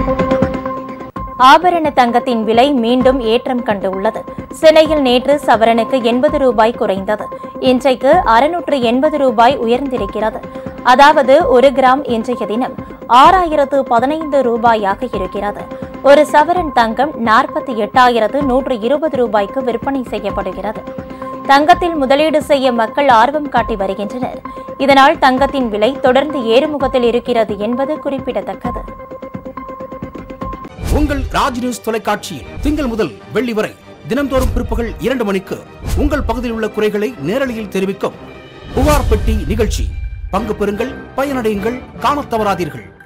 ஆபரண தங்கத்தின் விலை மீண்டும் ஏற்றம் கண்டுள்ளது சென்னையில் நேற்று சவரனுக்கு எண்பது ரூபாய் குறைந்தது இன்றைக்கு அறுநூற்று எண்பது ரூபாய் உயர்ந்திருக்கிறது அதாவது ஒரு கிராம் இன்றைய தினம் ஆறாயிரத்து பதினைந்து ரூபாயாக இருக்கிறது ஒரு சவரன் தங்கம் நாற்பத்தி எட்டாயிரத்து நூற்று இருபது ரூபாய்க்கு விற்பனை செய்யப்படுகிறது தங்கத்தில் முதலீடு செய்ய மக்கள் ஆர்வம் காட்டி வருகின்றனர் இதனால் தங்கத்தின் விலை தொடர்ந்து ஏறுமுகத்தில் இருக்கிறது என்பது குறிப்பிடத்தக்கது உங்கள் ராஜ் நியூஸ் தொலைக்காட்சியில் திங்கள் முதல் வெள்ளி வரை தினம்தோறும் பிற்பகல் இரண்டு மணிக்கு உங்கள் பகுதியில் உள்ள குறைகளை நேரலையில் தெரிவிக்கும் புகார் பெட்டி நிகழ்ச்சி பங்கு பெறுங்கள் பயனடையுங்கள் காணத் தவறாதீர்கள்